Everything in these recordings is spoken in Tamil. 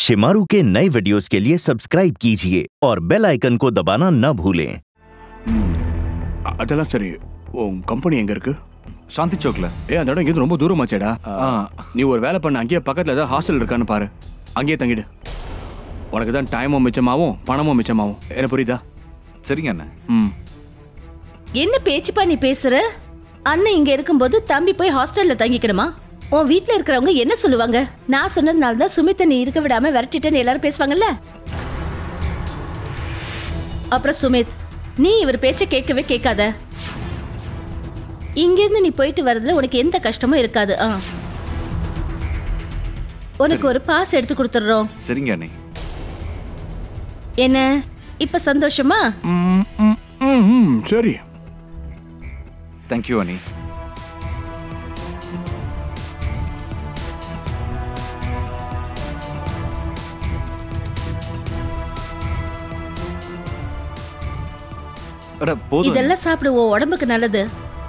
शिमारू के नए वीडियोस के लिए सब्सक्राइब कीजिए और बेल आइकन को दबाना न भूलें அ- அதெல்லாம் சரி உன் கம்பெனி எங்க இருக்கு சாந்தி சோக்ல ஏ அந்த இடம் இங்கிருந்து ரொம்ப தூரமாச்சேடா ஆ. நீ ஒரு வேலை பண்ண அங்கேயே பக்கத்துல ஏதாவது ஹாஸ்டல் இருக்கான்னு பாரு அங்கேயே தங்கிடு உனக்கு தான் டைமும் மிச்சமாகும் பணமும் மிச்சமாகும் என்ன புரியுதா சரிங்க அண்ணன் ம் என்ன பேச்சுப்பா நீ பேசுற அண்ணன் இங்க இருக்கும்போது தம்பி போய் ஹாஸ்டல்ல தங்கிக்கணுமா உன் வீட்ல இருக்கிறவங்க என்ன சொல்லுவாங்க நான் சொன்னதுனால தான் சுமித்தை நீ இருக்க விடாம விரட்டிட்டேன்னு எல்லாரும் பேசுவாங்கல்ல அப்புறம் சுமித் நீ இவர் பேச்ச கேட்கவே கேட்காத இங்கிருந்து நீ போயிட்டு வரதுல உனக்கு எந்த கஷ்டமும் இருக்காது ஆ உனக்கு ஒரு பாஸ் எடுத்து கொடுத்துடுறோம் சரிங்க அண்ணே என்ன இப்ப சந்தோஷமா ம், ம், ம், ம், சரி தேங்க்யூ அண்ணி அட போதும் அண்ணி. இதெல்லாம் சாப்பிடு உன் உடம்புக்கு நல்லது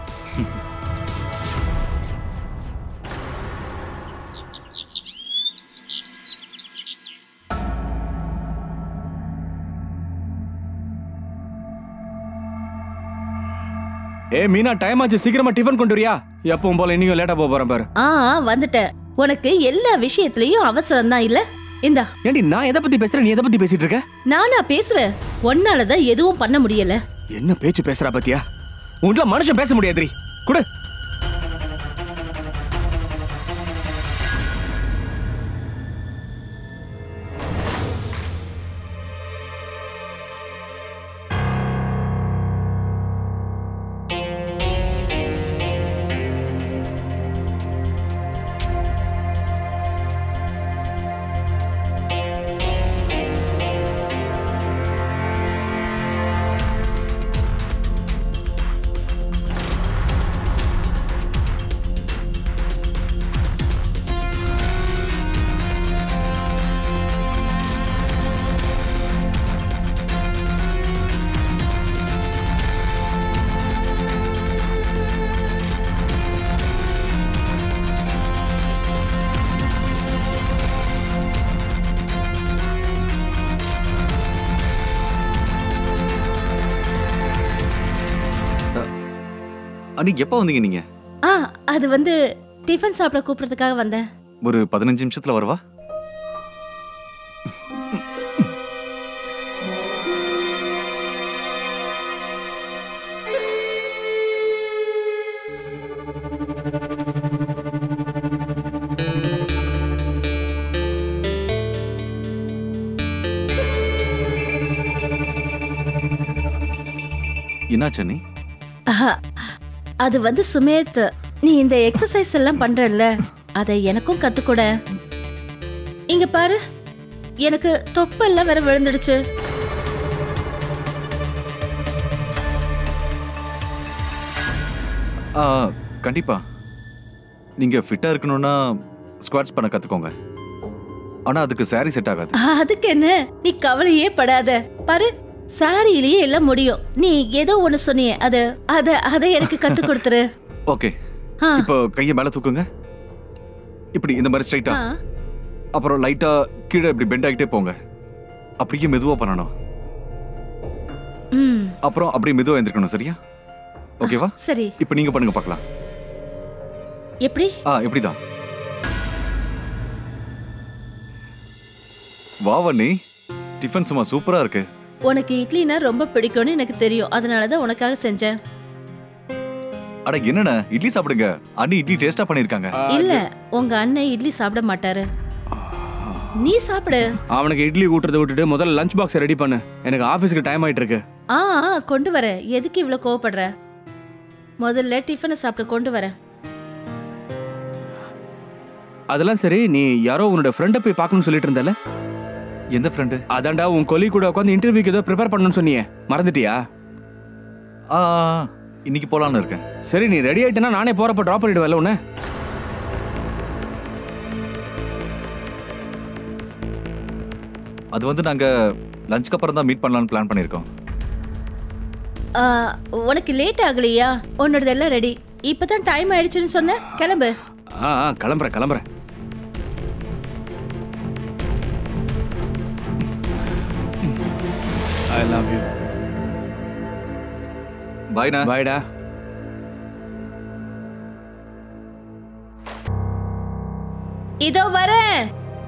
ஏ மீனா டைம் ஆச்சு சீக்கிரமா டிஃபன் கொண்டு வரியா எப்பவும் போல இன்னைக்கும் லேட்டா போக போறேன் பாரு ஆ ஆ, வந்துட்டேன் உனக்கு எல்லா விஷயத்துலயும் அவசரம் தான் இல்ல இந்தா ஏண்டி நான் எதை பத்தி பேசுறேன் நீ எதை பத்தி பேசிட்டு இருக்க நானா பேசுறேன் உன்னாலதான் எதுவும் பண்ண முடியல என்ன பேச்சு பேசுறா பாத்தியா உன்கிட்ட மனுஷன் பேச முடியாதுரி குடு அண்ணி எப்போ வந்தீங்க நீங்க ஆ அது வந்து டிஃபன் சாப்பிட கூப்பிடுறதுக்காக வந்தேன் ஒரு பதினஞ்சு நிமிஷத்துல வரவா என்னாச்சு அண்ணி ஆஹா, அது வந்து சுமேத் நீ இந்த எக்ஸசைஸ் எல்லாம் பண்றல்ல அதை எனக்கும் கத்துக்கூட இங்க பாரு எனக்கு தொப்பெல்லாம் வேற விழுந்துடுச்சு ஆ கண்டிப்பா நீங்க ஃபிட்டா இருக்கணும்னா ஸ்குவாட்ஸ் பண்ண கத்துக்கோங்க ஆனா அதுக்கு saree செட் ஆகாது அதுக்கு என்ன நீ கவலையே படாத பாரு சாரியிலேயே எல்லாம் முடியும் நீ ஏதோ ஒண்ணு சொன்னியே அது அத அதை எனக்கு கத்து கொடுத்துரு ஓகே ஆ. இப்போ கையை மேல தூக்குங்க இப்படி இந்த மாதிரி ஸ்ட்ரைட்டா ஆ. அப்புறம் லைட்டா கீழே இப்படி பெண்ட் ஆகிட்டே போங்க அப்படியே மெதுவா பண்ணணும் ம் அப்புறம் அப்படியே மெதுவா எந்திரிக்கணும் சரியா ஓகேவா சரி இப்போ நீங்க பண்ணுங்க பார்க்கலாம் எப்படி ஆ இப்படிதான் வாவண்ணி டிஃபன் சும்மா சூப்பரா இருக்கு உனக்கு இட்லினா ரொம்ப பிடிக்கும்னு எனக்கு தெரியும் அதனால தான் உனக்காக செஞ்சேன் அட என்னண்ணே இட்லி சாப்பிடுங்க அண்ணி இட்லி டேஸ்டா பண்ணிருக்காங்க இல்ல உங்க அண்ணன் இட்லி சாப்பிட மாட்டாரு நீ சாப்பிடு அவனுக்கு இட்லி ஊட்டுறதை விட்டுட்டு முதல்ல லஞ்ச் பாக்ஸ் ரெடி பண்ணு எனக்கு ஆபீஸ்க்கு டைம் ஆயிட்டு இருக்கு ஆ ஆ, கொண்டு வரேன் எதுக்கு இவ்ளோ கோவப்படுற முதல்ல டிஃபனை சாப்பிட்டு கொண்டு வரேன் அதெல்லாம் சரி நீ யாரோ உன்னோட ஃப்ரெண்டை போய் பார்க்கணும்னு சொல்லிட்டு இருந்தல எந்த ஃப்ரெண்டு அதான்டா உன் கொலி கூட உட்காந்து இன்டர்வியூக்கு ஏதோ ப்ரிப்பேர் பண்ணணும்னு சொன்னியே மறந்துட்டியா ஆ ஆ, ஆ, இன்னைக்கு போலான்னு இருக்கேன் சரி நீ ரெடி ஆயிட்டனா நானே போறப்ப ட்ராப் பண்ணிடுவேல உன்ன அது வந்து நாங்க லஞ்சுக்கு அப்புறம் தான் மீட் பண்ணலாம்னு பிளான் பண்ணியிருக்கோம் ஆ, உனக்கு லேட் ஆகலையா உன்னோடதெல்லாம் ரெடி இப்பதான் டைம் ஆயிடுச்சுன்னு சொன்ன கிளம்பு ஆ ஆ, கிளம்புறேன் கிளம்புறேன் ஐ லவ் யூ பாய்ண்ணா பாய்டா இதோ வரேன்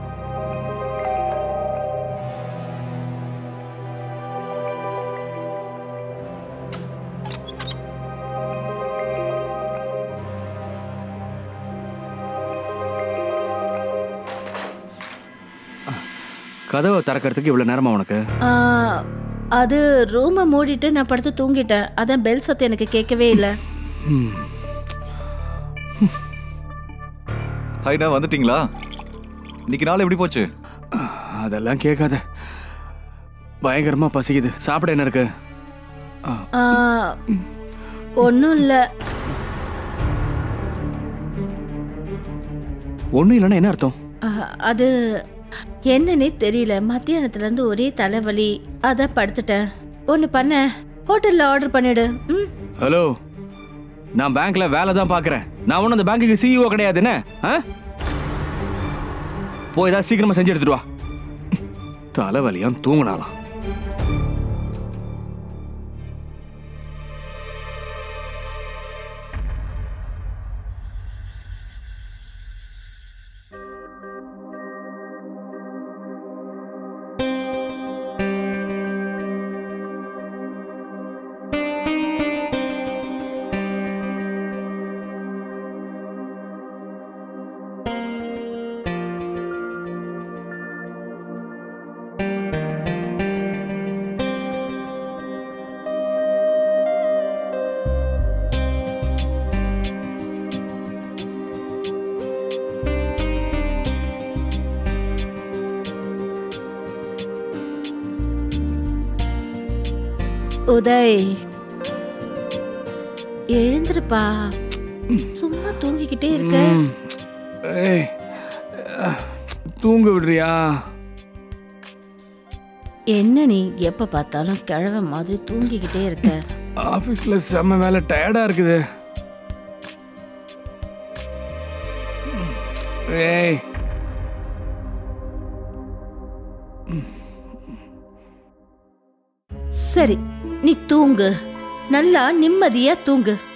கதவை திறக்கிறதுக்கு இவ்வளோ நேரமா உனக்கு ஆ, அது ரூமை மூடிட்டு நான் படுத்து தூங்கிட்டேன் அதான் பெல் சத்தம் எனக்கு கேட்கவே இல்லை ம். ஹாய்ண்ணா வந்துட்டீங்களா இன்னைக்கு நாள் எப்படி போச்சு அதெல்லாம் கேட்காத பயங்கரமா பசிக்குது சாப்பிட என்ன இருக்கு ஒன்றும் இல்லை ஒன்றும் இல்லைன்னா என்ன அர்த்தம் அது என்னன்னே தெரியல மத்தியானத்துல இருந்து ஒரே தலைவலி அதான் படுத்துட்டேன் ஒன்று பண்ண ஹோட்டலில் ஆர்டர் பண்ணிடு ம் ஹலோ நான் பேங்க்ல வேலை தான் பார்க்குறேன் நான் ஒன்றும் அந்த பேங்க்குக்கு சிஇஓ கிடையாது என்ன ஆ போய் ஏதாவது சீக்கிரமா செஞ்சு எடுத்துட்டு வா தலைவலியாம் தூங்கினாலாம் உதய் எழுந்திருப்பா சும்மா தூங்கிக்கிட்டே இருக்க ம். ஏய் அஹ், தூங்க விடுறியா என்ன நீ எப்ப பார்த்தாலும் கிழவ மாதிரி தூங்கிக்கிட்டே இருக்க ஆஃபீஸில் செம்ம வேலை டயர்டாக இருக்குது ஏய் சரி நீ தூங்கு நல்லா நிம்மதியா தூங்கு